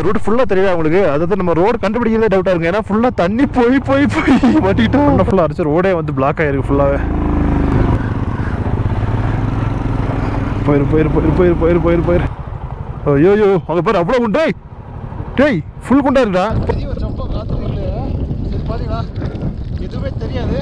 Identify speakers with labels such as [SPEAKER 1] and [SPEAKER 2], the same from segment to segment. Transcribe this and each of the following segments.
[SPEAKER 1] Root ஃபுல்லாக தெரியல உங்களுக்கு அதாவது நம்ம ரோடு கண்டுபிடிக்கிறதே டவுட்டாக இருக்கும் ஏன்னா ஃபுல்லாக தண்ணி போய் போய் போய் மாட்டிக்கிட்டு ஃபுல்லாக அடிச்சு ரோடே வந்து பிளாக் ஆகிருக்கு ஃபுல்லாகவே போயிரு போயிரு போயிரு போயிரு போயிரு போயிரு போயிரு ஐயோ அங்கே பாரு அவ்வளோ குண்டே டேய் ஃபுல் குண்டா இருக்குடா
[SPEAKER 2] பெரிய வச்சப்போ காற்று சரி பாத்தீங்களா எதுவுமே தெரியாது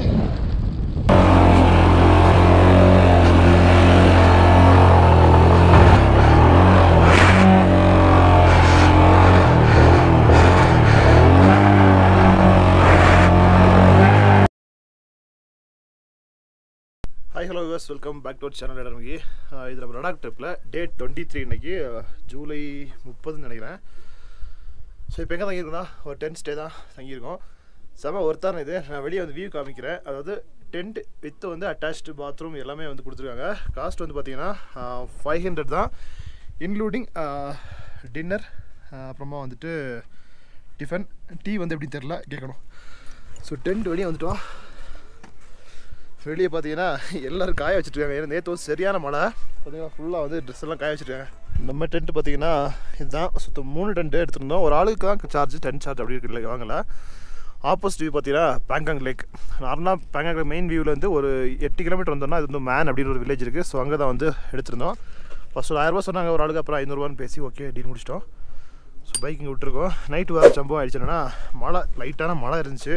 [SPEAKER 1] hi hello viewers welcome back to channel இடமிகி இது நம்ம லடாக் ட்ரிப்பில் டேட் டுவெண்ட்டி த்ரீ இன்னைக்கு அஹ், ஜூலை முப்பதுன்னு நினைக்கிறேன் ஸோ இப்போ எங்கே தங்கியிருக்கோம்னா ஒரு டென்ட் ஸ்டே தான் தங்கியிருக்கோம் செம ஒருத்தான இது நான் வெளியே வந்து வியூ காமிக்கிறேன் அதாவது டென்ட் வித் வந்து அட்டாச்டு பாத்ரூம் எல்லாமே வந்து கொடுத்துருக்காங்க காஸ்ட் வந்து பார்த்தீங்கன்னா ஃபைவ் ஹண்ட்ரட் தான் இன்க்ளூடிங் டின்னர் அப்புறமா வந்துட்டு டிஃபன் டீ வந்து எப்படி தெரில கேட்கணும் ஸோ டென்ட் வெளியே வந்துட்டோம் வெளியே பார்த்தீங்கன்னா எல்லாரும் காய வச்சுட்ருக்காங்க ஏன்னா நேற்று வந்து சரியான மழை பார்த்தீங்கன்னா ஃபுல்லாக வந்து ட்ரெஸ் எல்லாம் காய வச்சுருக்காங்க நம்ம டென்ட் பார்த்தீங்கன்னா இதுதான் சுத்தம் மூணு டென்ட் எடுத்திருந்தோம் ஒரு ஆளுக்கு தான் சார்ஜ் டென்ட் சார்ஜ் அப்படி இருக்கு வாங்கல ஆப்போசிட் வியூ பார்த்தீங்கன்னா பேங்காங் லேக் நார்மலாக பேங்காங் மெயின் வியூவில் வந்து ஒரு எட்டு கிலோமீட்டர் வந்தோம்னா இது வந்து மேன் அப்படின்னு ஒரு வில்லேஜ் இருக்குது ஸோ அங்கே தான் வந்து எடுத்திருந்தோம் ஃபஸ்ட் ஒரு ஆயிரரூபா சொன்னாங்க ஒரு ஆளுக்கு அப்புறம் ஐநூறுரூவான்னு பேசி ஓகே டீல் முடிச்சிட்டோம் ஸோ பைக் இங்கே விட்டுருக்கோம் நைட்டு வேறு சம்பவம் ஆயிடுச்சு என்னன்னா மழை லைட்டான மழை இருந்துச்சு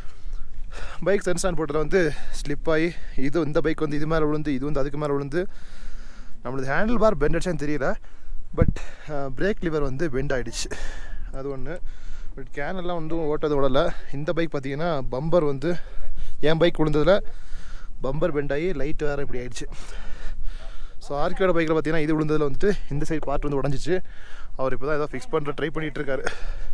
[SPEAKER 1] பைக் சென்சான் போட்டதில் வந்து ஸ்லிப் ஆகி இது இந்த பைக் வந்து இது மேலே விழுந்து இது வந்து அதுக்கு மேலே விழுந்து நம்மளது ஹேண்டில் பார் பெண்ட் அடிச்சான்னு தெரியல பட் பிரேக் லிவர் வந்து பெண்ட் ஆகிடுச்சு அது ஒன்று பட் கேன் எல்லாம் வந்து ஓட்டது விடலை இந்த பைக் பார்த்தீங்கன்னா பம்பர் வந்து என் பைக் விழுந்ததில் பம்பர் பெண்ட் ஆகி லைட் வேறு இப்படி ஆயிடுச்சு ஸோ ஆர்கியோட பைக்கில் பார்த்தீங்கன்னா இது விழுந்ததில் வந்துட்டு இந்த சைடு பார்ட் வந்து உடஞ்சிச்சு அவர் இப்போ தான் ஏதோ ஃபிக்ஸ் பண்ணுற ட்ரை பண்ணிகிட்டு இருக்காரு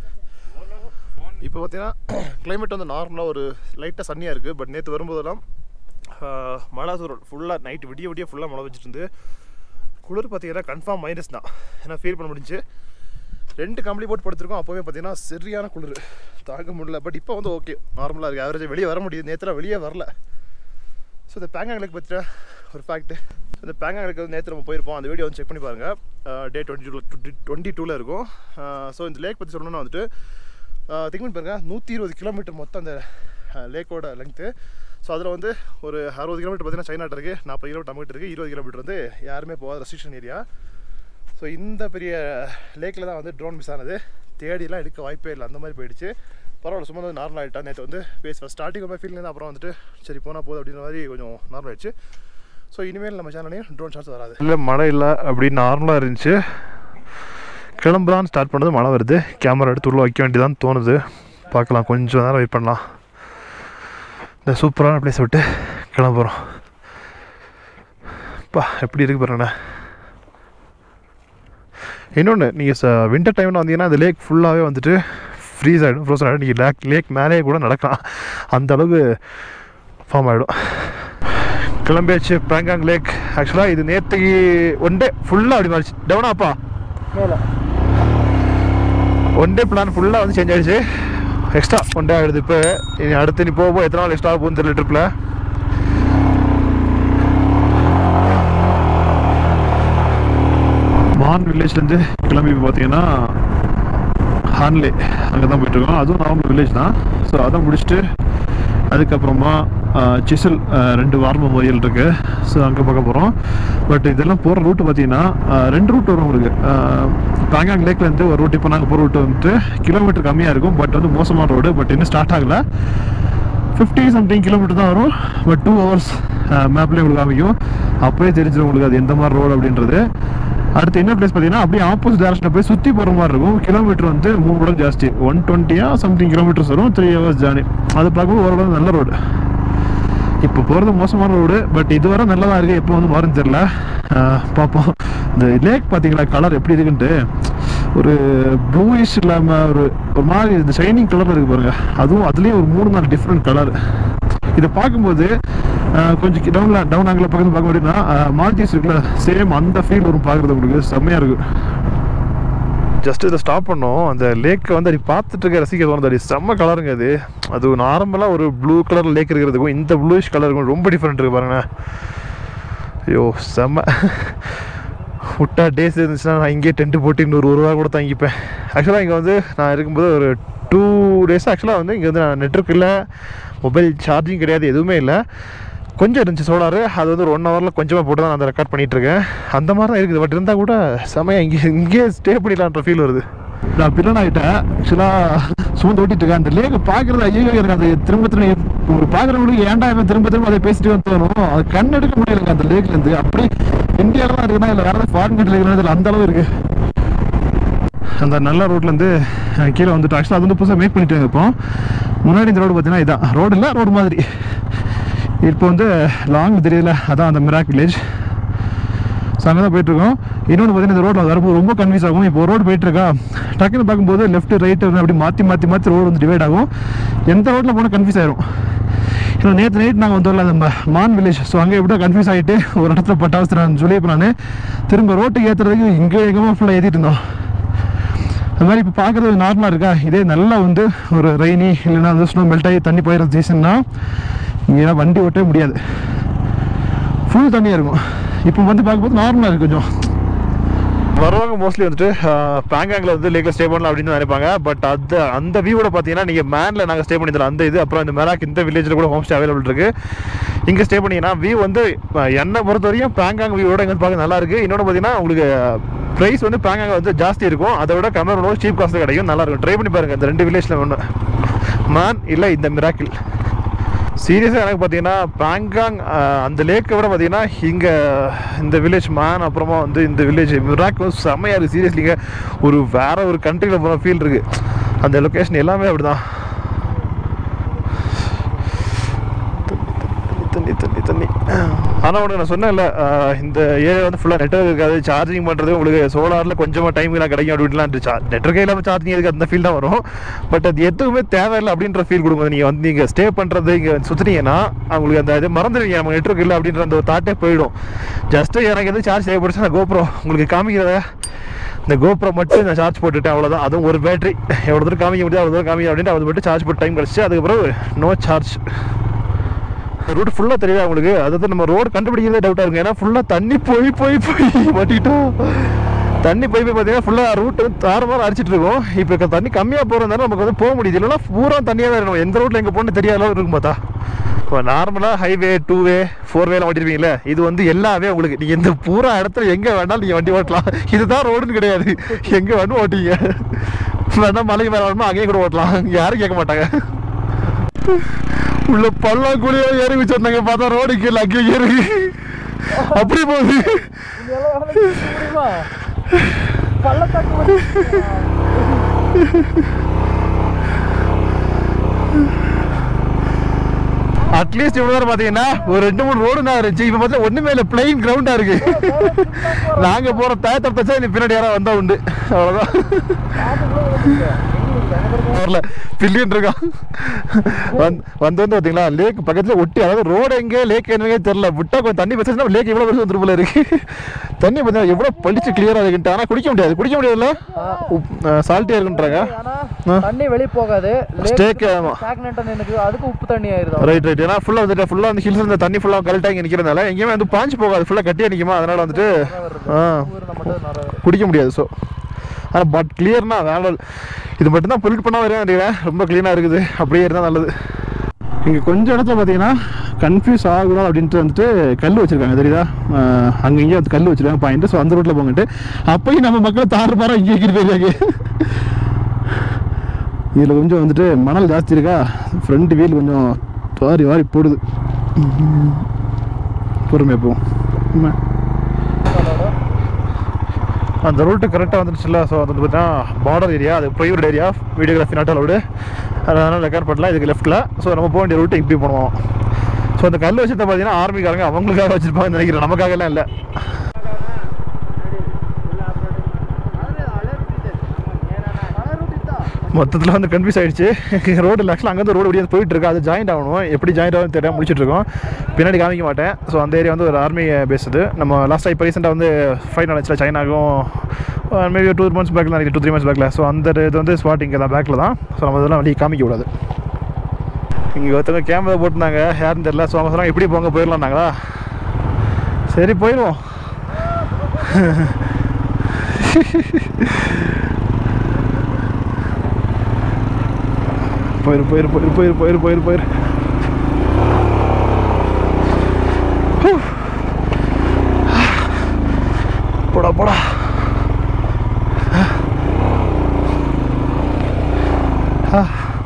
[SPEAKER 1] இப்போ பார்த்தீங்கன்னா climate வந்து நார்மலாக ஒரு லைட்டாக சன்னியாக இருக்குது பட் நேற்று வரும்போதெல்லாம் ஆஹ், மழை தூரம் ஃபுல்லாக நைட்டு விடிய விடிய ஃபுல்லாக மழை வச்சுட்டு இருந்து குளிர் பார்த்தீங்கன்னா கன்ஃபார்ம் மைனஸ் தான் ஏன்னா ஃபீல் பண்ண முடிஞ்சு ரெண்டு கம்பளி போட்டு படுத்திருக்கோம் அப்போவே பார்த்தீங்கன்னா சரியான குளிர் தாங்க முடியல பட் இப்போ வந்து ஓகே நார்மலாக இருக்குது ஆவரேஜ் வெளியே வர முடியுது நேற்றுலாம் வெளியே வரல ஸோ இந்த பேங்காங்களுக்கு பற்றின ஒரு ஃபேக்ட்டு ஸோ இந்த பேங்காங்களுக்கு வந்து நேற்று நம்ம போயிருப்போம் அந்த வீடியோ வந்து செக் பண்ணி பாருங்கள் டே டுவெண்ட்டி டூ டுவெண்ட்டி டூவில் இருக்கும் ஸோ இந்த லேக் பற்றி சொல்லணும்னா வந்துட்டு திங்க் பண்ணி பாருங்கள் நூற்றி இருபது கிலோமீட்டர் மொத்தம் அந்த லேக்கோட லெங்க்த்து ஸோ அதில் வந்து ஒரு அறுபது கிலோமீட்டர் பார்த்தீங்கன்னா சைனாட்ட இருக்குது நாற்பது கிலோமீட்டர் நம்மகிட்ட இருக்குது இருபது கிலோமீட்டர் வந்து யாருமே போகாத ரெஸ்ட்ரிக்ஷன் ஏரியா ஸோ இந்த பெரிய லேக்கில் தான் வந்து ட்ரோன் மிஸ் ஆனது தேடிலாம் எடுக்க வாய்ப்பே இல்லை அந்த மாதிரி போயிடுச்சு பரவாயில்ல சும்மா வந்து நார்மல் ஆகிட்டா நேற்று வந்து பேஸ் ஃபஸ்ட் ஸ்டார்டிங் ரொம்ப ஃபீல் இருந்து அப்புறம் வந்துட்டு சரி போனால் போதும் அப்படின்ற மாதிரி கொஞ்சம் நார்மல் ஆயிடுச்சு ஸோ இனிமேல் நம்ம சேனல்லையும் ட்ரோன் ஷாட்ஸ் வராது இல்லை மழை இல்லை அப்படின்னு நார்மலாக இருந்துச்சு கிளம்புறான்னு ஸ்டார்ட் பண்ணது மழை வருது கேமரா எடுத்து உள்ள வைக்க வேண்டியதான்னு தோணுது பார்க்கலாம் கொஞ்சம் நேரம் வெயிட் பண்ணலாம் இந்த சூப்பரான பிளேஸ் விட்டு கிளம்புறோம் பா எப்படி இருக்கு பாருங்கண்ணே இன்னொன்று நீங்கள் ச வின்டர் டைமில் வந்தீங்கன்னா அந்த லேக் ஃபுல்லாகவே வந்துட்டு ஃப்ரீஸ் ஆகிடும் ஃப்ரோசன் ஆகிடும் நீங்கள் லேக் லேக் மேலேயே கூட நடக்கலாம் அந்த அளவுக்கு ஃபார்ம் ஆகிடும் கிளம்பியாச்சு பேங்காங் லேக் ஆக்சுவலாக இது நேற்றுக்கு ஒன் டே ஃபுல்லாக அப்படி மாறிச்சு டவுனா அப்பா
[SPEAKER 2] மேலே
[SPEAKER 1] ஒன் டே பிளான் ஃபுல்லாக வந்து சேஞ்ச் ஆயிடுச்சு எக்ஸ்ட்ரா ஒன் டே ஆகிடுது இப்போ இனி அடுத்து நீ போக போக எத்தனை நாள் எக்ஸ்ட்ரா போகுன்னு தெரியல ட்ரிப்பில் மான் வில்லேஜ்லேருந்து கிளம்பி இப்போ பார்த்தீங்கன்னா ஹான்லே அங்கே தான் போயிட்டுருக்கோம் அதுவும் நார்மல் வில்லேஜ் தான் ஸோ அதை முடிச்சுட்டு அதுக்கப்புறமா சிசல் ரெண்டு வார் மெமோரியல் இருக்குது ஸோ அங்கே பார்க்க போகிறோம் பட் இதெல்லாம் போகிற ரூட்டு பார்த்தீங்கன்னா அஹ், ரெண்டு ரூட் வரும் உங்களுக்கு பேங்காங் லேக்லேருந்து ஒரு ரூட் இப்போ நாங்கள் போகிற ரூட் வந்துட்டு கிலோமீட்டர் கம்மியாக இருக்கும் பட் வந்து மோசமான ரோடு பட் இன்னும் ஸ்டார்ட் ஆகலை ஃபிஃப்டி சம்திங் கிலோமீட்டர் தான் வரும் பட் டூ ஹவர்ஸ் மேப்லேயே உங்களுக்கு காமிக்கும் அப்போயே தெரிஞ்சிடும் உங்களுக்கு அது எந்த மாதிரி ரோடு அப்படின்றது அடுத்து என்ன பிளேஸ் பார்த்தீங்கன்னா அப்படியே ஆப்போசிட் டேரக்ஷனில் போய் சுற்றி போகிற மாதிரி இருக்கும் கிலோமீட்டர் வந்து மூணு மடங்கு ஜாஸ்தி ஒன் டுவெண்ட்டியாக சம்திங் கிலோமீட்டர்ஸ் வரும் த்ரீ ஹவர்ஸ் ஜேர்னி அது பார்க்கும்போது ஓரளவு நல்ல ரோடு இப்போ போகிறது மோசமான ரோடு பட் இதுவரை நல்லதாக இருக்குது எப்போ வந்து மாறுன்னு தெரில பார்ப்போம் இந்த லேக் பார்த்தீங்களா கலர் எப்படி இருக்குன்ட்டு ஒரு ப்ளூயிஷ் இல்லாமல் ஒரு ஒரு மாதிரி இந்த ஷைனிங் கலரில் இருக்குது பாருங்க அதுவும் அதுலேயும் ஒரு மூணு நாலு டிஃப்ரெண்ட் கலர் இதை பார்க்கும்போது ஆஹ், கொஞ்சம் டவுனில் டவுன் ஆங்கில் பக்கத்தில் பார்க்க முடியும்னா மால்டீஸ் இருக்குல்ல சேம் அந்த ஃபீல் வரும் பார்க்குறது உங்களுக்கு செம்மையாக இருக்குது ஜஸ்ட் இதை ஸ்டாப் பண்ணோம் அந்த லேக்கை வந்து அப்படி பார்த்துட்டு இருக்க ரசிக்க தோணுது அப்படி செம்ம கலருங்க அது அது நார்மலாக ஒரு ப்ளூ கலர் லேக் இருக்கிறதுக்கும் இந்த ப்ளூஷ் கலருக்கும் ரொம்ப டிஃப்ரெண்ட் இருக்கு பாருங்க ஐயோ செம்ம விட்டா டேஸ் இருந்துச்சுன்னா நான் இங்கேயே டென்ட்டு போட்டு இன்னொரு ஒரு வாரம் கூட தங்கிப்பேன் ஆக்சுவலாக இங்கே வந்து நான் இருக்கும்போது ஒரு டூ டேஸ் ஆக்சுவலாக வந்து இங்கே வந்து நான் நெட்ஒர்க் இல்லை மொபைல் சார்ஜிங் கிடையாது எதுவுமே இல்லை கொஞ்சம் இருந்துச்சு சோலார் அது வந்து ஒரு ஒன் ஹவரில் கொஞ்சமாக போட்டு தான் நான் அதை ரெக்கார்ட் பண்ணிகிட்ருக்கேன் அந்த மாதிரி தான் இருக்குது பட் இருந்தால் கூட செமையாக இங்கே இங்கேயே ஸ்டே பண்ணிடலான்ற ஃபீல் வருது
[SPEAKER 2] நான் பில்லன் ஆகிட்டேன் ஆக்சுவலாக சுமந்து ஓட்டிட்டு இருக்கேன் அந்த லேக் பார்க்குறது ஐயோ எனக்கு அந்த திரும்ப திரும்ப ஒரு பார்க்குறவங்களுக்கு ஏன்டா இவன் திரும்ப திரும்ப அதை பேசிட்டு வந்து தோணும் அது கண் எடுக்க முடியலங்க அந்த லேக்லேருந்து அப்படி இந்தியாவில் தான் இருக்குன்னா இல்லை வேறு ஃபாரின் கண்ட்ரில் இருக்குன்னா அந்த அளவு இருக்குது அந்த நல்ல ரோட்லேருந்து கீழே வந்துட்டு ஆக்சுவலாக அது வந்து புதுசாக மேக் பண்ணிட்டாங்க இப்போ முன்னாடி இந்த ரோடு பார்த்தீங்கன்னா இதான் ரோடு இல்லை ரோடு மாதிரி இப்போ வந்து லாங் தெரியல அதான் அந்த மிராக் வில்லேஜ் ஸோ அங்கே தான் போயிட்டுருக்கோம் இன்னொன்று பார்த்தீங்கன்னா இந்த ரோட்டில் வரும்போது ரொம்ப கன்ஃபியூஸ் ஆகும் இப்போ ரோடு போயிட்டுருக்கா டக்குன்னு பார்க்கும்போது லெஃப்ட் ரைட்டு அப்படி மாற்றி மாற்றி மாற்றி ரோடு வந்து டிவைட் ஆகும் எந்த ரோட்டில் போனால் கன்ஃபியூஸ் ஆயிரும் ஏன்னா நேற்று நைட் நாங்கள் வந்து வரல அந்த மான் வில்லேஜ் ஸோ அங்கே எப்படியோ கன்ஃபியூஸ் ஆகிட்டு ஒரு இடத்துல பட்டாவசரம் சொல்லி இப்போ நான் திரும்ப ரோட்டுக்கு ஏற்றுறதுக்கு இங்கே எங்கேயுமா ஃபுல்லாக ஏற்றிட்டு இருந்தோம் அது மாதிரி இப்போ பார்க்குறது நார்மலாக இருக்கா இதே நல்லா வந்து ஒரு ரெய்னி இல்லைன்னா வந்து ஸ்னோ மெல்ட் ஆகி தண்ணி போயிடுற சீசன்னா இங்கே வண்டி ஓட்டவே முடியாது ஃபுல் தண்ணியாக இருக்கும் இப்போ வந்து பார்க்கும்போது நார்மலாக இருக்குது கொஞ்சம்
[SPEAKER 1] வருவாங்க மோஸ்ட்லி வந்துட்டு பேங்காங்கில் வந்து லேக்கில் ஸ்டே பண்ணலாம் அப்படின்னு தான் நினைப்பாங்க பட் அந்த அந்த வியூவோட பார்த்தீங்கன்னா நீங்கள் மேனில் நாங்கள் ஸ்டே பண்ணியிருந்தோம் அந்த இது அப்புறம் இந்த மெராக் இந்த வில்லேஜில் கூட ஹோம் ஸ்டே அவைலபிள் இருக்குது இங்கே ஸ்டே பண்ணிங்கன்னா வியூ வந்து அஹ், என்னை பொறுத்த வரையும் பேங்காங் வியூவோட இங்கே பார்க்க நல்லா இருக்குது இன்னொன்று பார்த்தீங்கன்னா உங்களுக்கு ப்ரைஸ் வந்து பேங்காங் வந்து ஜாஸ்தி இருக்கும் அதை விட கம்பேர் பண்ணும்போது சீப் காஸ்ட் கிடைக்கும் நல்லா இருக்கும் ட்ரை பண்ணி பாருங்கள் இந்த ரெண்டு வில்லேஜில் ஒன்று மேன் இல்லை இந்த மிராக்கிள் சீரியஸாக எனக்கு பார்த்தீங்கன்னா பேங்காங் அஹ், அந்த லேக்கை விட பார்த்தீங்கன்னா இங்கே இந்த வில்லேஜ் மேன் அப்புறமா வந்து இந்த வில்லேஜ் மிராக் வந்து செம்மையாக இருக்குது சீரியஸ்லிங்க ஒரு வேற ஒரு கண்ட்ரியில் போகிற ஃபீல் இருக்குது அந்த லொக்கேஷன் எல்லாமே அப்படிதான் தண்ணி தண்ணி தண்ணி ஆனால் உனக்கு நான் சொன்னேன்ல அஹ், இந்த ஏரியா வந்து ஃபுல்லாக நெட்ஒர்க் இருக்காது சார்ஜிங் பண்ணுறது உங்களுக்கு சோலாரில் கொஞ்சமாக டைம்லாம் கிடைக்கும் அப்படின்லாம் நெட்ஒர்க்கே இல்லாமல் சார்ஜிங் இருக்கு அந்த ஃபீல் தான் வரும் பட் அது எதுவுமே தேவையில்லை அப்படின்ற ஃபீல் கொடுக்கும் நீங்கள் வந்து நீங்கள் ஸ்டே பண்ணுறது இங்கே சுற்றுனீங்கன்னா உங்களுக்கு அந்த இது மறந்துடுவீங்க நம்ம நெட்ஒர்க் இல்லை அப்படின்ற அந்த ஒரு தாட்டே போயிடும் ஜஸ்ட்டு எனக்கு எது சார்ஜ் தேவைப்படுச்சு நான் கோப்ரோ உங்களுக்கு காமிக்கிறத இந்த கோப்ரோ மட்டும் நான் சார்ஜ் போட்டுட்டேன் அவ்வளோதான் அதுவும் ஒரு பேட்டரி எவ்வளோ தூரம் காமிக்க முடியாது அவ்வளோ தூரம் காமிக்க அப்படின்ட்டு அது மட்டும் சார்ஜ் போட்டு டைம் கிடச்சி அதுக்கப்புறம் நோ சார்ஜ் ரூட் ஃபுல்லாக தெரியுதா உங்களுக்கு அதாவது நம்ம ரோடு கண்டுபிடிக்கிறதே டவுட்டாக இருக்கும் ஏன்னா ஃபுல்லாக தண்ணி போய் போய் போய் மாட்டிக்கிட்டோம் தண்ணி போய் போய் பார்த்தீங்கன்னா ஃபுல்லாக ரூட் வந்து தாறுமாறு அடிச்சிட்டு இருக்கும் இப்போ இருக்க தண்ணி கம்மியாக போகிறதுனால நமக்கு வந்து போக முடியுது இல்லைன்னா பூரா தண்ணியாக தான் இருக்கும் எந்த ரோட்டில் எங்கே போகணும்னு தெரியாத அளவு இருக்கும் பார்த்தா இப்போ நார்மலாக ஹைவே டூ வே ஃபோர் வேல ஓட்டிருப்பீங்களே இது வந்து எல்லாமே உங்களுக்கு நீங்கள் இந்த பூரா இடத்துல எங்கே வேணாலும் நீங்கள் வண்டி ஓட்டலாம் இதுதான் ரோடுன்னு கிடையாது எங்கே வேணும் ஓட்டிங்க வேணா மலைக்கு மேலே வேணுமோ அங்கேயும் கூட ஓட்டலாம் யாரும் கேட்க மாட்டாங்க உள்ள பள்ளம் குழியா ஏறி வச்சிருந்தாங்க பார்த்தா ரோடு கீழே அங்கே ஏறி அப்படி போகுது அட்லீஸ்ட் இவ்வளோ நேரம் பார்த்தீங்கன்னா ஒரு ரெண்டு மூணு ரோடு தான் இருந்துச்சு இப்போ பார்த்தா ஒன்றுமே இல்லை பிளைன் கிரவுண்டாக இருக்கு நாங்கள் போகிற தயத்தை பச்சா நீ பின்னாடி யாராவது வந்தா உண்டு அவ்வளோதான் வரல பில்லியன் இருக்கான் வந்து வந்து வந்து பார்த்தீங்களா லேக் பக்கத்தில் ஒட்டி அதாவது ரோடு எங்கே லேக் என்னங்க தெரியல விட்டா கொஞ்சம் தண்ணி பச்சா லேக் இவ்வளோ பெருசு வந்துருப்போல இருக்கு தண்ணி பார்த்தீங்கன்னா எவ்வளோ பளிச்சு கிளியராக இருக்குன்ட்டு ஆனால் குடிக்க முடியாது குடிக்க முடியாதுல்ல சால்ட்டியாக இருக்குன்றாங்க ஆ.
[SPEAKER 3] தண்ணி வெளிய போகாது
[SPEAKER 1] Stake, ஆமா.
[SPEAKER 3] ஸ்டாக்னெண்ட் எனக்கு அதுக்கு உப்பு தண்ணி ஆயிருது
[SPEAKER 1] ரைட் ரைட் ஏன்னா ஃபுல்லாக வந்துட்டு ஃபுல்லாக வந்து ஹில்ஸ் இருந்த தண்ணி ஃபுல்லாக கரெக்டாக இங்கே நிற்கிறதுனால எங்கேயுமே வந்து பாஞ்சு போகாது ஃபுல்லாக கட்டியாக நிற்குமா அதனால் வந்துட்டு ஆ
[SPEAKER 3] ஊர் மட்டும் நிறைய வரும்
[SPEAKER 1] குடிக்க முடியாது ஸோ ஆனால் பட் கிளியர்னா வேலை இது மட்டும்தான் பொல்யூட் பண்ணால் வரேன் நினைக்கிறேன் ரொம்ப க்ளீனாக இருக்குது அப்படியே இருந்தால் நல்லது
[SPEAKER 2] இங்கே கொஞ்சம் இடத்துல பார்த்தீங்கன்னா கன்ஃபியூஸ் ஆகக்கூடாது அப்படின்ட்டு வந்துட்டு கல் வச்சிருக்காங்க தெரியுதா அஹ் அங்க இங்கே வந்து கல் வச்சிருக்காங்க பாயிண்ட் ஸோ அந்த ரோட்டில் போங்கட்டு அப்பயும் நம்ம மக்களை தாறு பாரா இங்கே ஏற்றிட்டு போயிருக்காங்க இதில் கொஞ்சம் வந்துட்டு மணல் ஜாஸ்தி இருக்கா ஃப்ரண்ட் வீல் கொஞ்சம் வாரி வாரி போடுது உம். பொறுமையாக போவோம் ஆமா.
[SPEAKER 1] அந்த ரூட்டு கரெக்டாக வந்துருச்சுல்ல ஸோ அது வந்து பார்த்தீங்கன்னா பார்டர் ஏரியா அது private area videography not allowed அதனால் ரெக்கார்ட் பண்ணலாம் இதுக்கு லெஃப்ட்டில் ஸோ நம்ம போக வேண்டிய ரூட்டு இப்படி போனோம் ஸோ அந்த கல் வச்சதை பார்த்தீங்கன்னா ஆர்மிக்காரங்க அவங்களுக்காக வச்சுருப்பாங்கன்னு நினைக்கிறேன் நமக்காகலாம் இல்லை மொத்தத்தில் வந்து கன்ஃபியூஸ் ஆயிடுச்சு ரோடு ஆக்சுவலாக அங்கேருந்து ரோடு அப்படியே போயிட்டு இருக்கு அது ஜாயிண்ட் ஆகணும் எப்படி ஜாயிண்ட் ஆகும் தெரியாம முடிச்சிட்டு இருக்கோம் பின்னாடி காமிக்க மாட்டேன் ஸோ அந்த ஏரியா வந்து ஒரு ஆர்மி பேஸ் இது நம்ம லாஸ்ட்டாக இப்போ ரீசெண்டாக வந்து ஃபைட் நடந்துச்சுல சைனாக்கும் மேபி டூ மந்த்ஸ் பேக்கில் நினைக்கிறேன் டூ த்ரீ மந்த்ஸ் பேக்கில் ஸோ அந்த இது வந்து ஸ்பாட் இங்கே தான் பேக்கில் தான் ஸோ நம்ம இதெல்லாம் வெளியே காமிக்க கூடாது இங்கே ஒருத்தவங்க கேமரா போட்டிருந்தாங்க யாருன்னு தெரியல ஸோ அவங்க சொன்னாங்க இப்படி போங்க போயிடலாம்னாங்களா சரி போயிடுவோம்
[SPEAKER 2] போயிரு போயிரு போயிரு போயிரு போயிரு போயிரு போயிரு ஹூ. போடா போடா ஆ.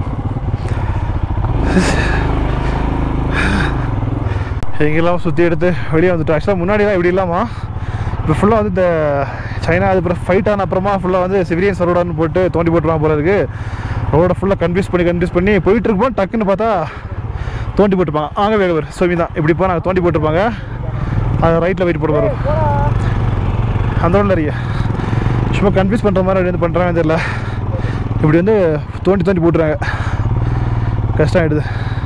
[SPEAKER 2] எங்கெல்லாம் சுற்றி எடுத்து வெளியே வந்துட்டு ஆக்சுவலாக முன்னாடிலாம் இப்படி இல்லாமா இப்போ ஃபுல்லாக வந்து இந்த சைனா அது அப்புறம் ஃபைட் ஆன அப்புறமா ஃபுல்லாக வந்து சிவிலியன்ஸ் ரோடான்னு போட்டு தோண்டி போட்டுருவாங்க போல இருக்கு ரோடை ஃபுல்லாக கன்ஃபியூஸ் பண்ணி கன்ஃபியூஸ் பண்ணி போயிட்டு இருக்கும்போது டக்குன்னு பார்த்தா தோண்டி போட்டுருப்பாங்க ஆங்க வேகவர் ஸோ தான் இப்படி போனால் நாங்கள் தோண்டி போட்டிருப்பாங்க அது ரைட்டில் வெயிட் போட்டு வரும் அந்த ஒன்றும் நிறைய சும்மா கன்ஃபியூஸ் பண்ணுற மாதிரி அப்படி வந்து பண்ணுறாங்க தெரியல இப்படி வந்து தோண்டி தோண்டி போட்டுறாங்க கஷ்டம் ஆகிடுது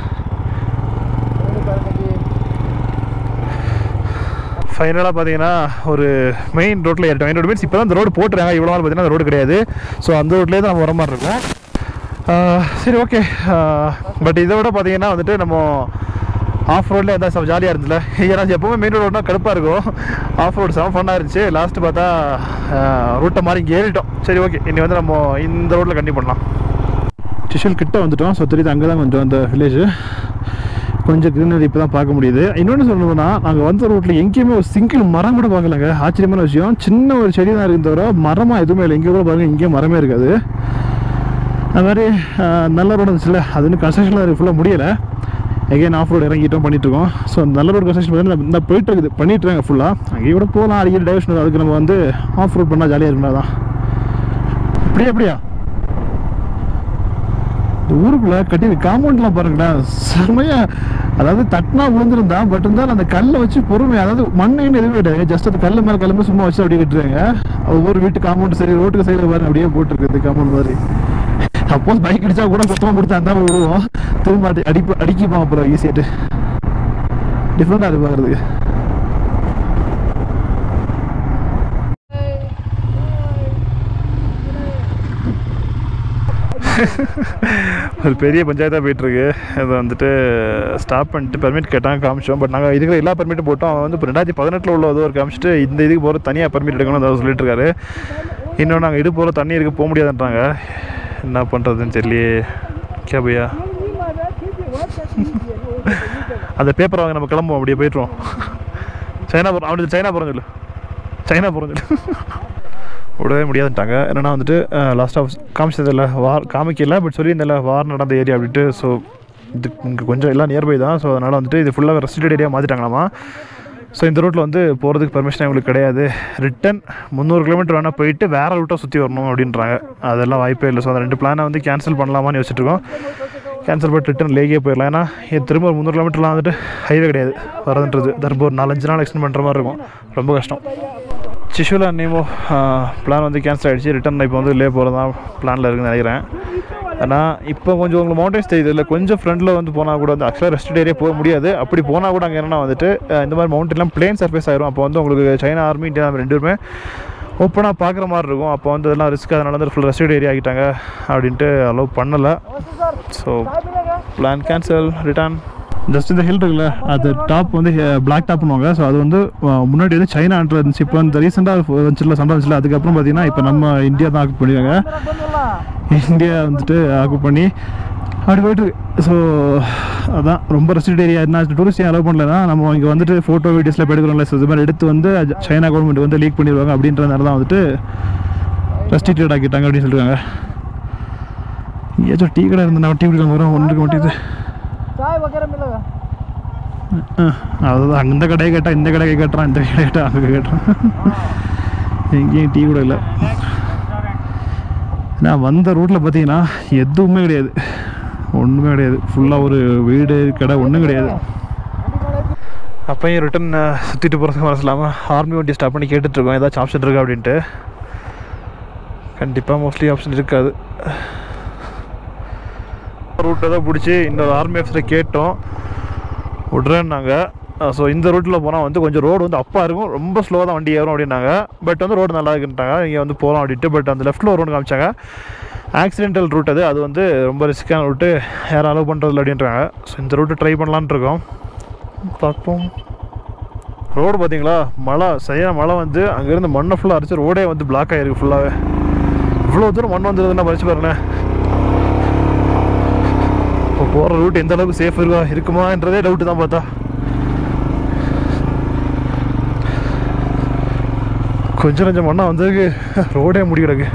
[SPEAKER 2] ஃபைனலாக பார்த்தீங்கன்னா ஒரு மெயின் ரோட்டில் ஏறிட்டோம் மெயின் ரோடு மீன்ஸ் இப்போ தான் இந்த ரோடு போட்டுறாங்க இவ்வளோ நாள் பார்த்தீங்கன்னா அந்த ரோடு கிடையாது ஸோ அந்த ரோட்லேயே தான் நம்ம வர மாதிரி இருக்கும் ஆஹ் சரி ஓகே பட் இதை விட பார்த்தீங்கன்னா வந்துட்டு நம்ம ஆஃப் ரோட்ல எதாவது செம ஜாலியாக இருந்துச்சுல ஏன்னா எப்பவுமே மெயின் ரோடுனா கடுப்பாக இருக்கும் ஆஃப் ரோடு செம ஃபன்னாக இருந்துச்சு லாஸ்ட்டு பார்த்தா ரூட்டை மாதிரி இங்கே ஏறிட்டோம் சரி ஓகே இனி வந்து நம்ம இந்த ரோட்டில் கண்டிப்பாக பண்ணலாம் டிஷல் கிட்ட வந்துட்டோம் ஸோ தெரியுது அங்கே தான் கொஞ்சம் அந்த வில்லேஜ் கொஞ்சம் க்ரீனரி இப்போ தான் பார்க்க முடியுது இன்னொன்று சொல்லணும்னா நாங்கள் வந்த ரோட்டில் எங்கேயுமே ஒரு சிங்கிள் மரம் கூட பார்க்கலங்க ஆச்சரியமான விஷயம் சின்ன ஒரு செடி தான் இருக்குது தவிர மரமாக எதுவுமே இல்லை எங்கே கூட பாருங்கள் எங்கேயும் மரமே இருக்காது அது மாதிரி ஆஹ், நல்ல ரோடு இருந்துச்சுல்ல அது இன்னும் கன்ஸ்ட்ரக்ஷனில் ஃபுல்லாக முடியலை எகைன் ஆஃப் ரோடு இறங்கிட்டோம் பண்ணிட்டு இருக்கோம் ஸோ நல்ல ரோடு கன்ஸ்ட்ரக்ஷன் பார்த்தீங்கன்னா இந்த போயிட்டு இருக்குது பண்ணிட்டு இருக்காங்க ஃபுல்லாக அங்கேயே கூட போகலாம் அடிக்கடி டைவர்ஷன் அதுக்கு நம்ம வந்து ஆஃப் ரோட் பண்ணால் ஜாலியாக இருக்கும்னா தான் அப்படியா அப்படியா இந்த ஊருக்குள்ள கட்டி காம்பவுண்ட்லாம் பாருங்களேன் செம்மையா அதாவது தட்டினா விழுந்திருந்தா பட் இருந்தாலும் அந்த கல்லை வச்சு பொறுமை அதாவது மண்ணுன்னு எதுவும் கிடையாது ஜஸ்ட் அந்த கல்லு மேலே கல்லு சும்மா வச்சு அப்படியே கட்டுறாங்க ஒவ்வொரு வீட்டு காம்பவுண்ட் சரி ரோட்டுக்கு சைடில் பாருங்க அப்படியே போட்டுருக்குது காம்பவுண்ட் மாதிரி சப்போஸ் பைக் அடிச்சா கூட சுத்தமாக கொடுத்தா அந்த விடுவோம் திரும்ப அடி அடிப்பு அடிக்கிப்பாங்க அப்புறம் ஈஸியாட்டு டிஃப்ரெண்டாக அது பார்க்குறதுக்கு ஒரு பெரிய பஞ்சாயத்தாக போயிட்டுருக்கு அது வந்துட்டு ஸ்டாப் பண்ணிட்டு பெர்மிட் கேட்டாங்க காமிச்சோம் பட் நாங்கள் இருக்கிற எல்லா பெர்மிட்டும் போட்டோம் அவன் வந்து இப்போ ரெண்டாயிரத்தி பதினெட்டில் உள்ள ஏதோ ஒரு காமிச்சிட்டு இந்த இதுக்கு போகிற தனியாக பெர்மிட் எடுக்கணும் அதை சொல்லிட்டு இருக்காரு இன்னும் நாங்கள் இது போகிற தண்ணி இருக்கு போக முடியாதுன்றாங்க என்ன பண்ணுறதுன்னு தெரியலையே கே பையா அந்த பேப்பர் வாங்க நம்ம கிளம்புவோம் அப்படியே போயிட்டுருவோம் சைனா போகிறோம் அவனுக்கு சைனா போகிறோம் சொல்லு சைனா போகிறோம் சொல்லு விடவே முடியாதுன்ட்டாங்க என்னன்னா வந்துட்டு லாஸ்ட்டாக காமிச்சதில்ல வார் காமிக்கல பட் சொல்லியிருந்தில்ல வார் நடந்த ஏரியா அப்படின்ட்டு ஸோ இது இங்கே கொஞ்சம் எல்லாம் நியர்பை தான் ஸோ அதனால் வந்துட்டு இது ஃபுல்லாக ரெஸ்ட்ரிக்டட் ஏரியா மாற்றிட்டாங்களாமா ஸோ இந்த ரூட்டில் வந்து போகிறதுக்கு பர்மிஷன் எங்களுக்கு கிடையாது ரிட்டன் முந்நூறு கிலோமீட்டர் வேணால் போயிட்டு வேறு ரூட்டாக சுற்றி வரணும் அப்படின்றாங்க அதெல்லாம் வாய்ப்பே இல்லை ஸோ அந்த ரெண்டு பிளானை வந்து கேன்சல் பண்ணலாமான்னு யோசிச்சுட்ருக்கோம் கேன்சல் பண்ணிட்டு ரிட்டன் லேக்கே போயிடலாம் ஏன்னா இது திரும்ப ஒரு முந்நூறு கிலோமீட்டர்லாம் வந்துட்டு ஹைவே கிடையாது வரதுன்றது திரும்ப ஒரு நாலஞ்சு நாள் எக்ஸ்டெண்ட் பண்ணுற மாதிரி இருக்கும் ரொம்ப கஷ்டம் சிஷுலா நேமோ பிளான் வந்து கேன்சல் ஆகிடுச்சு ரிட்டன் இப்போ வந்து லே போகிறதா பிளானில் இருக்குன்னு நினைக்கிறேன் ஏன்னா இப்போ கொஞ்சம் உங்களுக்கு மவுண்டன்ஸ் தெரியுது இல்லை கொஞ்சம் ஃப்ரண்டில் வந்து போனால் கூட வந்து ஆக்சுவலாக ரெஸ்ட் ஏரியா போக முடியாது அப்படி போனால் கூட அங்கே என்னன்னா வந்துட்டு அஹ், இந்த மாதிரி மவுண்டன்லாம் பிளேன் சர்ஃபேஸ் ஆயிரும் அப்போ வந்து உங்களுக்கு சைனா ஆர்மி இந்தியா ஆர்மி ரெண்டுமே ஓப்பனாக பார்க்குற மாதிரி இருக்கும் அப்போ வந்து அதெல்லாம் ரிஸ்க் அதனால வந்து ஃபுல் ரெஸ்ட் ஏரியா ஆகிட்டாங்க அப்படின்ட்டு அலோவ் பண்ணலை so plan cancel return just இந்த ஹில் இருக்குல்ல அது டாப் வந்து பிளாக் டாப் பண்ணுவாங்க ஸோ அது வந்து அஹ், முன்னாடி வந்து சைனான்ற இருந்துச்சு இப்போ இந்த ரீசெண்டாக வந்துச்சுல சண்டை வந்துச்சுல அதுக்கப்புறம் பார்த்தீங்கன்னா இப்போ நம்ம இந்தியா தான் ஆக்குப் பண்ணிருக்காங்க இந்தியா வந்துட்டு ஆக்குப் பண்ணி அப்படி போயிட்டு ஸோ அதான் ரொம்ப ரெஸ்ட்ரிக்ட் ஏரியா என்ன டூரிஸ்ட் அலோவ் பண்ணலன்னா நம்ம இங்கே வந்துட்டு ஃபோட்டோ வீடியோஸில் இப்போ எடுக்கிறோம்ல ஸோ இது மாதிரி எடுத்து வந்து அது சைனா கவர்மெண்ட் வந்து லீக் பண்ணிடுவாங்க அப்படின்றதுனால தான் வந்துட்டு ரெஸ்ட்ரிக்டட் ஆக்கிட்டாங்க அப்படின்னு சொல்லிருக்காங்க ஏதாச்சும் டீ கடை இருந்தா டீ குடிக்கலாம் வரும் ஒன்று இருக்க மாட்டேங்குது
[SPEAKER 3] चाय वगैरह मिलेगा
[SPEAKER 2] அதுதான் அந்த கடையை கேட்டால் இந்த கடையை கேட்டுறான் இந்த கடையை கேட்டால் அங்கே கேட்டுறான் எங்கேயும் டீ கூட இல்லை நான் வந்த ரூட்டில் பார்த்தீங்கன்னா எதுவுமே கிடையாது ஒன்றுமே கிடையாது ஃபுல்லாக ஒரு வீடு கடை ஒன்றும் கிடையாது அப்பையும் ரிட்டன் சுற்றிட்டு போகிறதுக்கு மனசு இல்லாமல் ஆர்மி வண்டி ஸ்டாப் பண்ணி கேட்டுட்ருக்கோம் ஏதாச்சும் ஆப்ஷன் இருக்கா அப்படின்ட்டு கண்டிப்பாக மோஸ்ட்லி ஆப்ஷன் இருக்காது ரூட்டை தான் பிடிச்சி இன்னொரு ஆர்மி ஆஃபீஸரை கேட்டோம் விட்றேன்னாங்க ஸோ இந்த ரூட்டில் போனால் வந்து கொஞ்சம் ரோடு வந்து அப்பா இருக்கும் ரொம்ப ஸ்லோவாக தான் வண்டி ஏறும் அப்படின்னாங்க பட் வந்து ரோடு நல்லா இருக்குன்ட்டாங்க இங்கே வந்து போகலாம் அப்படின்ட்டு பட் அந்த லெஃப்ட்டில் ஒரு ரோடு காமிச்சாங்க ஆக்சிடென்டல் ரூட் அது அது வந்து ரொம்ப ரிஸ்க்கான ரூட்டு யாரும் அலோவ் பண்ணுறதில்ல அப்படின்றாங்க ஸோ இந்த ரூட்டு ட்ரை பண்ணலான்னு இருக்கோம் பார்ப்போம்
[SPEAKER 1] ரோடு பார்த்தீங்களா மழை சரியான மழை வந்து அங்கேருந்து மண்ணை ஃபுல்லாக அரைச்சி ரோடே வந்து பிளாக் ஆகிருக்கு ஃபுல்லாகவே இவ்வளோ தூரம் மண் வந்துருதுன்னா படிச்சு பாருங்களேன் இப்போ போகிற ரூட் எந்த அளவுக்கு சேஃப் இருக்கா இருக்குமான்றதே டவுட்டு தான் பார்த்தா கொஞ்சம் கொஞ்சம் மண்ணா வந்ததுக்கு ரோடே முடி கிடக்கு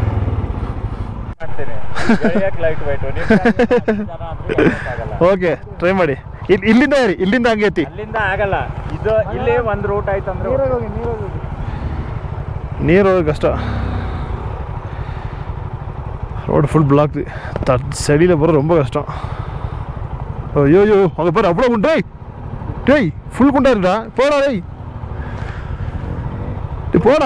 [SPEAKER 4] ಲೈಟ್ ವೈಟ್ ಆಗಲ್ಲ
[SPEAKER 1] ಓಕೆ ಟ್ರೈ ಮಾಡಿ ಇಲ್ಲಿ ಇಲ್ಲಿಂದ ಏರಿ ಇಲ್ಲಿಂದ ಹಂಗೆ ಎತ್ತಿ
[SPEAKER 4] ಅಲ್ಲಿಂದ ಆಗಲ್ಲ ಇದು ಇಲ್ಲೇ ಒಂದ್ ರೂಟ್ ಆಯ್ತಂದ್ರೆ
[SPEAKER 3] ನೀರಾಗ ಹೋಗಿ ನೀರಾಗ ಹೋಗಿ
[SPEAKER 1] ನೀರು ಹೋಗೋದು ಕಷ್ಟ ரோடு ஃபுல் பிளாக் த செடியில் போகிற ரொம்ப கஷ்டம் ஐயோ ஐயோ அங்கே பாரு அவ்வளோ குண்டு டேய் டேய் ஃபுல் குண்டா இருக்குடா போடா டேய் டேய் போடா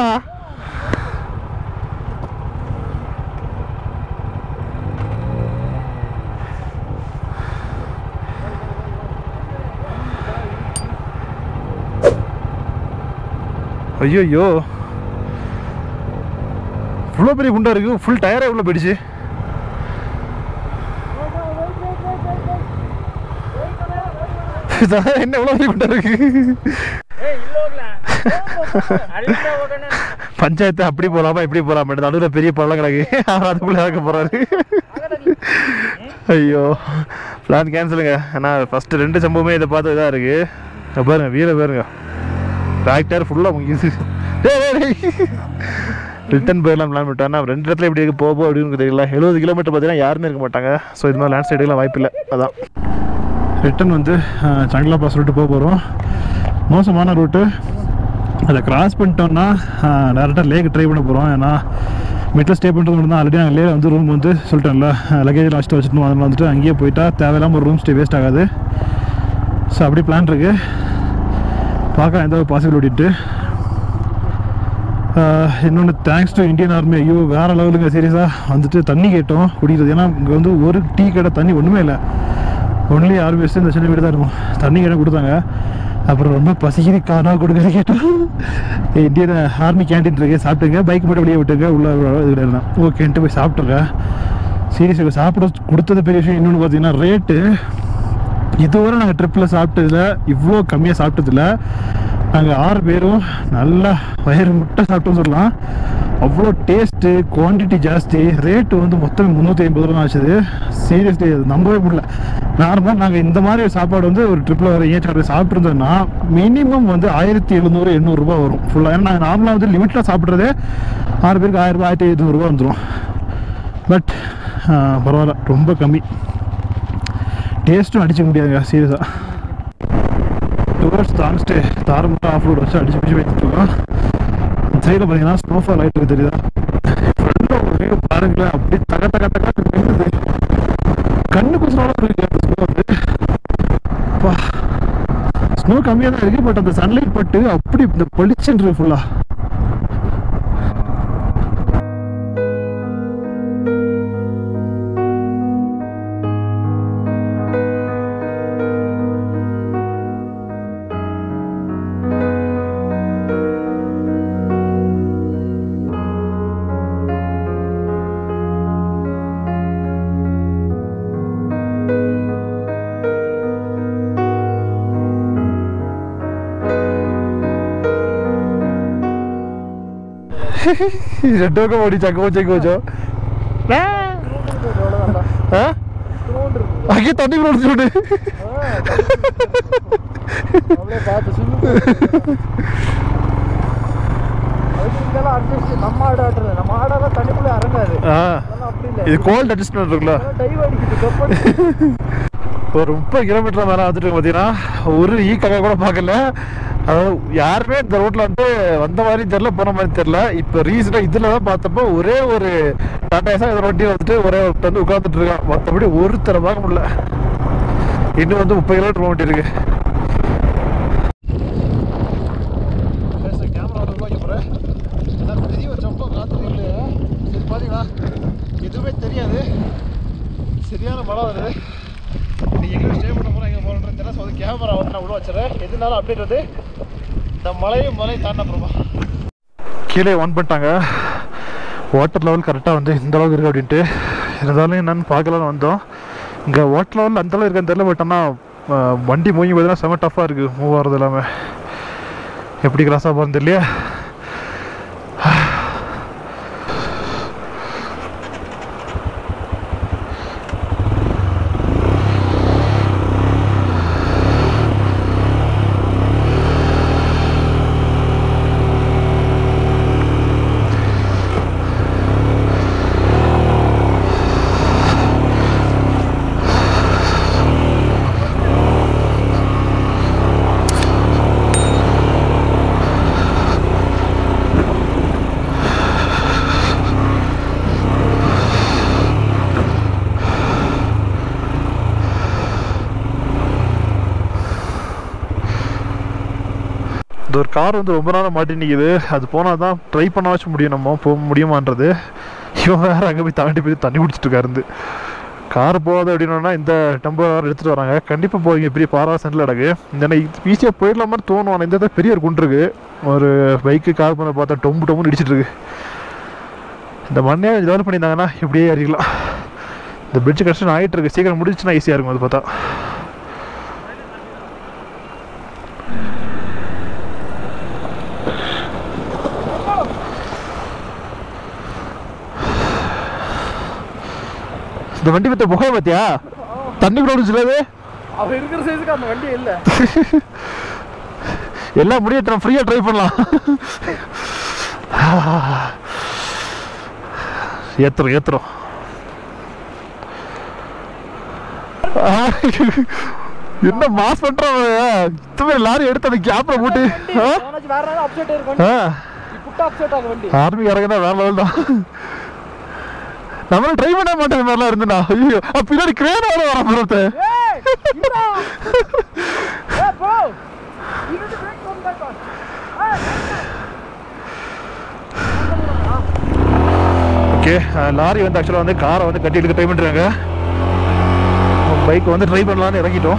[SPEAKER 1] ஐயோ ஐயோ இவ்வளோ பெரிய குண்டா இருக்கு ஃபுல் டயரே எவ்வளோ போயிடுச்சு இதான் என்ன எவ்வளோ பெரிய குண்டா இருக்கு
[SPEAKER 4] ಏ ಇಲ್ಲಿ ಹೋಗ್ಲಾ ಅಲ್ಲಿಂದ ಹೋಗೋಣ
[SPEAKER 1] பஞ்சாயத்து அப்படி போகலாமா இப்படி போகலாமா நடுவில் பெரிய பள்ளம் கிடக்கு அவர் அதுக்குள்ளே இறக்க போகிறாரு ஐயோ பிளான் கேன்சலுங்க ஏன்னா ஃபஸ்ட்டு ரெண்டு சம்பவமே இதை பார்த்து இதாக இருக்கு இங்க பாருங்க வீர பாருங்க டிராக்டர் ஃபுல்லாக முங்கிது ரிட்டன் போயிடலாம் பிளான் பண்ணிட்டோம் ஆனால் ரெண்டு இடத்துல எப்படி இருக்கு போக போக அப்படின்னு தெரியல எழுபது கிலோமீட்டர் பார்த்தீங்கன்னா யாருமே இருக்க மாட்டாங்க ஸோ இது மாதிரி லேண்ட் சைடுலாம் வாய்ப்பு இல்லை அதான் ரிட்டன் வந்து சங்கலா பாஸ் ரூட்டு போக போகிறோம் மோசமான ரூட்டு அதை கிராஸ் பண்ணிட்டோம்னா டேரெக்டாக லேக் ட்ரை பண்ண போகிறோம் ஏன்னா மிட்டில் ஸ்டே பண்ணுறது மட்டும் தான் ஆல்ரெடி நாங்கள் லே வந்து ரூம் வந்து சொல்லிட்டேன்ல லக்கேஜ் வச்சுட்டு வச்சுட்டு அதனால் வந்துட்டு அங்கேயே போயிட்டா தேவையில்லாமல் ஒரு ரூம் ஸ்டே வேஸ்ட் ஆகாது ஸோ அப்படி பிளான் இருக்குது பார்க்கலாம் எந்த பாசிபிலிட்டிட்டு இன்னொன்று தேங்க்ஸ் டு இந்தியன் ஆர்மி ஐயோ வேறு லெவலுங்க சீரியஸாக வந்துட்டு தண்ணி கேட்டோம் குடிக்கிறது ஏன்னா இங்கே வந்து ஒரு டீ கடை தண்ணி ஒன்றுமே இல்லை ஒன்லி ஆர்மி வச்சு இந்த சின்ன வீடு தான் இருக்கும் தண்ணி கேட்ட கொடுத்தாங்க அப்புறம் ரொம்ப பசிக்குது காணா கொடுக்குறது கேட்டோம் இந்தியன் ஆர்மி கேண்டீன் இருக்கு சாப்பிட்டுங்க பைக் மட்டும் வெளியே விட்டுங்க உள்ள இது இருந்தேன் ஓகேன்ட்டு போய் சாப்பிட்டுருங்க சீரியஸாக சாப்பிட கொடுத்தது பெரிய விஷயம் இன்னொன்று பார்த்தீங்கன்னா ரேட்டு இதுவரை நாங்கள் ட்ரிப்பில் சாப்பிட்டதில் இவ்வளோ கம்மியாக சாப்பிட்டதில்ல நாங்கள் ஆறு பேரும் நல்லா வயிறு முட்டை சாப்பிட்டோம்னு சொல்லலாம் அவ்வளோ டேஸ்ட்டு குவான்டிட்டி ஜாஸ்தி ரேட்டு வந்து மொத்தம் முந்நூற்றி ஐம்பது ரூபா ஆச்சுது சீரியஸ்லி அது நம்பவே முடியல நார்மலாக நாங்கள் இந்த மாதிரி ஒரு சாப்பாடு வந்து ஒரு ட்ரிப்பில் வர ஏன் சாப்பிட்டு சாப்பிட்ருந்தோம்னா மினிமம் வந்து ஆயிரத்தி எழுநூறு எண்ணூறுரூபா வரும் ஃபுல்லாக ஏன்னா நாங்கள் நார்மலாக வந்து லிமிட்டில் சாப்பிட்றதே ஆறு பேருக்கு ஆயிரம் ரூபாய் ஆயிரத்தி எழுநூறுபா வந்துடும் பட் பரவாயில்ல ரொம்ப கம்மி டேஸ்ட்டும் அடிச்சுக்க முடியாதுங்க சீரியஸாக டுவர்ட்ஸ் தான் ஸ்டே தார மட்டும் ஆஃப் ரோடு வச்சு அடிச்சு பிடிச்சி வைத்துட்டு இருக்கோம் சைடில் பார்த்தீங்கன்னா ஸ்னோஃபால் ஆகிட்டு இருக்கு தெரியுதா ஃப்ரெண்டில் ஒரு வேவ் பாருங்களேன் அப்படி தக தக தக நின்றுது கண்ணு குசுறோட இருக்கு அந்த ஸ்னோ வந்து அப்பா ஸ்னோ கம்மியாக தான் இருக்கு பட் அந்த சன்லைட் பட்டு அப்படி இந்த பளிச்சுன்று ஃபுல்லாக ரெண்டோக்கம் ஓடி சக்க வச்சு வச்சோம் அங்கே தண்ணி குடிச்சு விடு
[SPEAKER 3] ಅವಳೇ ಪಾತು ಸ್ವಿಮ್ಮಿಂಗ್ ಅದಕ್ಕೆಲ್ಲ ಅಡ್ಜಸ್ಟ್ ನಮ್ಮ ஆடு ஆடுறது நம்ம ஆடெல்லாம் தண்ணிக்குள்ளே இறங்காது
[SPEAKER 1] ஆ
[SPEAKER 3] அதெல்லாம் அப்படி இல்லை
[SPEAKER 1] இது கோல்ட் அட்ஜஸ்ட்மெண்ட் இருக்குல்ல
[SPEAKER 3] டைவ் அடிக்குது கப்பல்
[SPEAKER 1] ஒரு முப்பது கிலோமீட்டர் மேலே வந்துட்டு பார்த்தீங்கன்னா ஒரு ஈ கக்கா கூட பார்க்கல அதாவது யாருமே இந்த ரோட்டில் வந்து வந்த மாதிரி தெரில போன மாதிரி தெரில இப்போ ரீசெண்டாக இதில் தான் பார்த்தப்போ ஒரே ஒரு டாட்டாஸாக இதை ரொட்டி வந்துட்டு ஒரே ஒருத்தர் வந்து உட்காந்துட்டு இருக்கான் மற்றபடி ஒருத்தரை பார்க்க முடியல இன்னும் வந்து முப்பது கிலோமீட்டர் போக வேண்டியிருக்கு எதுவுமே தெரியாது சரியான மழை வருது நீங்கள் எங்கே ஸ்டே பண்ண போகிறோம் எங்கே போகிறோன்றது தெரியல ஸோ அது கேமரா வந்து நான் உள்ள வச்சுறேன் எதுனாலும் அப்டேட் வந்து இந்த மலையும் மலை தாண்ட அப்புறமா கீழே ஒன் பண்ணிட்டாங்க வாட்டர் லெவல் கரெக்டாக வந்து இந்த அளவுக்கு இருக்குது அப்படின்ட்டு இருந்தாலும் என்னன்னு பார்க்கலான்னு வந்தோம் இங்கே வாட்டர் லெவல் அந்த அளவு இருக்கான்னு தெரியல பட் ஆனால் வண்டி மூங்கி பார்த்தீங்கன்னா செம டஃப்பாக இருக்குது மூவ் ஆகிறது எல்லாமே
[SPEAKER 2] எப்படி கிராஸ் ஆக போகிறது இல்லையா இந்த ஒரு கார் வந்து ரொம்ப நாளாக மாட்டி நிற்குது அது போனால் தான் ட்ரை பண்ண வச்சு முடியும் நம்ம போக முடியுமான்றது இவன் வேற அங்கே போய் தாண்டி போய் தண்ணி குடிச்சிட்டு இருக்காரு இருந்து கார் போகாது அப்படின்னா இந்த டெம்போ வேறு எடுத்துகிட்டு வராங்க கண்டிப்பாக போவீங்க பெரிய பாரா சென்டில் இடக்கு இந்த ஈஸியாக போயிடலாம் மாதிரி தோணும் ஆனால் இந்த இடத்துல பெரிய ஒரு குண்டு இருக்கு ஒரு பைக்கு கார் பண்ண பார்த்தா டொம்பு டொம்புன்னு இடிச்சிட்டு இருக்கு இந்த மண்ணே டெவலப் பண்ணியிருந்தாங்கன்னா இப்படியே ஏறிக்கலாம் இந்த பிரிட்ஜ் கன்ஸ்ட்ரக்ஷன் ஆகிட்டு இருக்கு சீக்கிரம் முடிஞ்சுச்சுன்னா ஈஸியாக இருக்கும் அது பார்த்தா இந்த வண்டி பத்த புகை பார்த்தியா தண்ணி கூட விடுச்சுல
[SPEAKER 3] அவன் இருக்கிற சைஸுக்கு அந்த வண்டி இல்லை
[SPEAKER 2] எல்லாம் முடியட்டும் ஃப்ரீயாக ட்ரை பண்ணலாம் ஏத்துறோம் ஏத்துறோம் என்ன மாஸ் பண்றான் இத்தனை லாரி எடுத்து அந்த கேப்ல போட்டு ஆ?
[SPEAKER 3] அவனாச்சும் வேற ஏதாவது அப்செட் இருக்கும்
[SPEAKER 2] ஆ
[SPEAKER 3] புட்டா அப்செட் ஆகும் வண்டி
[SPEAKER 2] ஆர்மி இறங்கினா வேற லெவல் தான் நம்மளும் ட்ரை பண்ண மாட்டேன் இந்த மாதிரிலாம் இருந்துண்ணா ஐயோ அப்ப பின்னாடி கிரேன் வர வர போறது
[SPEAKER 3] ஏய் இவனா ஏய் bro you need to break from that one
[SPEAKER 2] okay lorry வந்து ஆக்சுவலாக வந்து காரை வந்து கட்டி எடுக்க ட்ரை பண்ணுறாங்க பைக் வந்து ட்ரை பண்ணலான்னு இறங்கிட்டோம்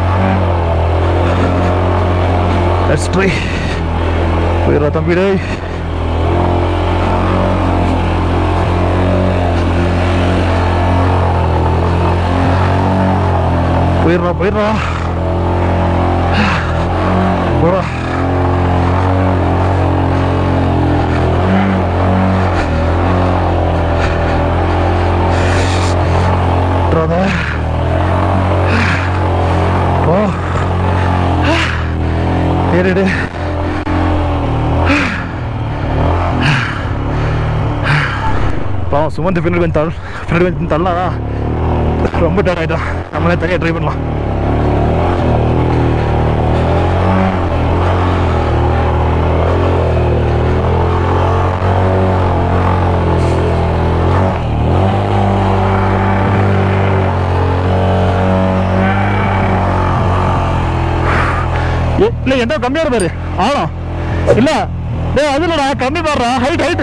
[SPEAKER 2] லெட்ஸ் ட்ரை போயிடுறா தம்பி டேய் போயிடுறா போயிடுறா போடா விட்டுறாத போ ஏறிடு பாவம் சுமந்து பின்னாடி வந்து தள் பின்னாடி வந்து தள்ளலாம் ரொம்ப டயர்ட் ஆகிட்டான் நம்மளே தனியாக ட்ரை பண்ணலாம் ஏ, இல்ல எந்த கம்மியா இருப்பாரு ஆழம் இல்ல டேய் அது இல்லடா கம்மி பாடுறா ஹைட் ஹைட்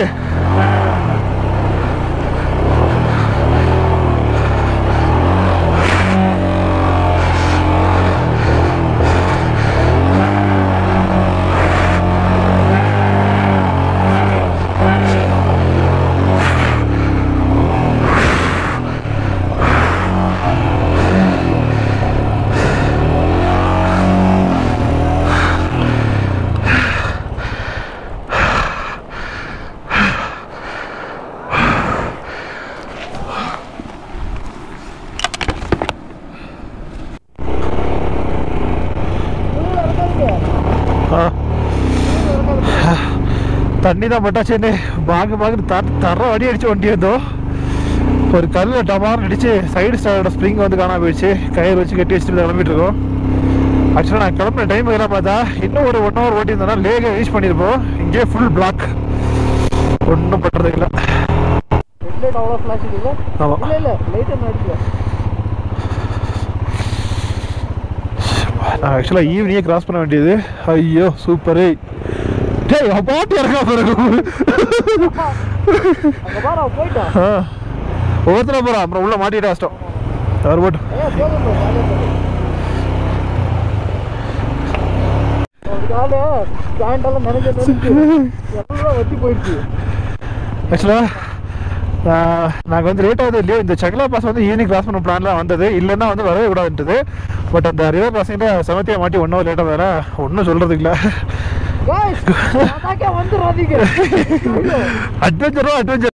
[SPEAKER 2] தண்ணி தான் பட்டாச்சுன்னு பாங்க பாங்க தர தர அடி அடிச்சு வண்டி வந்தோம் ஒரு கல்லில் டமார் அடிச்சு சைடு ஸ்டாரோட ஸ்ப்ரிங் வந்து காணாம போயிடுச்சு கயிறு வச்சு கட்டி வச்சுட்டு கிளம்பிட்டு இருக்கோம் ஆக்சுவலாக நான் கிளம்புன டைம் எல்லாம் பார்த்தா இன்னும் ஒரு ஒன் ஹவர் ஓட்டி இருந்தோம்னா லேக ரீச் பண்ணியிருப்போம் இங்கேயே ஃபுல் பிளாக் ஒன்றும் பண்ணுறது இல்லை
[SPEAKER 3] ஹெட்லைட் அவ்வளோ ஃப்ளாஷ் இருக்குது
[SPEAKER 2] ஆமாம்
[SPEAKER 3] இல்லை இல்லை லைட் என்ன அடிக்கல
[SPEAKER 2] நான் ஆக்சுவலாக ஈவினிங்கே கிராஸ் பண்ண வேண்டியது ஐயோ சூப்பரு டேய் அவன் பாட்டு இறக்கா பிறகு
[SPEAKER 3] அங்கே பாரு அவன் போயிட்டான்
[SPEAKER 2] ஆ ஒவ்வொருத்தர போகிறான் அப்புறம் உள்ள மாட்டிட்டு கஷ்டம் அவர் போட்டு
[SPEAKER 3] ஏன் போதும் bro, ஜாலியா போகுது. ஒரு காலு ஜாயிண்ட் எல்லாம் நினைஞ்ச நினைச்சு எல்லாம் வத்தி போயிடுச்சு
[SPEAKER 2] ஆக்சுவலாக நாங்கள் வந்து லேட் ஆகுது இல்லையோ இந்த சகலா பாஸ் வந்து ஈவினிங் கிராஸ் பண்ண பிளான்லாம் வந்தது இல்லைன்னா வந்து வரவே கூடாதுன்றது பட் அந்த ரிவர் கிராசிங்கில் செமத்தியாக மாட்டி ஒன்றும் லேட்டாக வேற ஒன்றும் சொல்கிறதுக்கு இல்லை
[SPEAKER 3] ಗಾಯ್ಸ್ ಅದಕ್ಕೆ ಒಂದು ರದಿಗೆ
[SPEAKER 2] ಅಡ್ವೆಂಚರು ಅಡ್ವೆಂಚರ್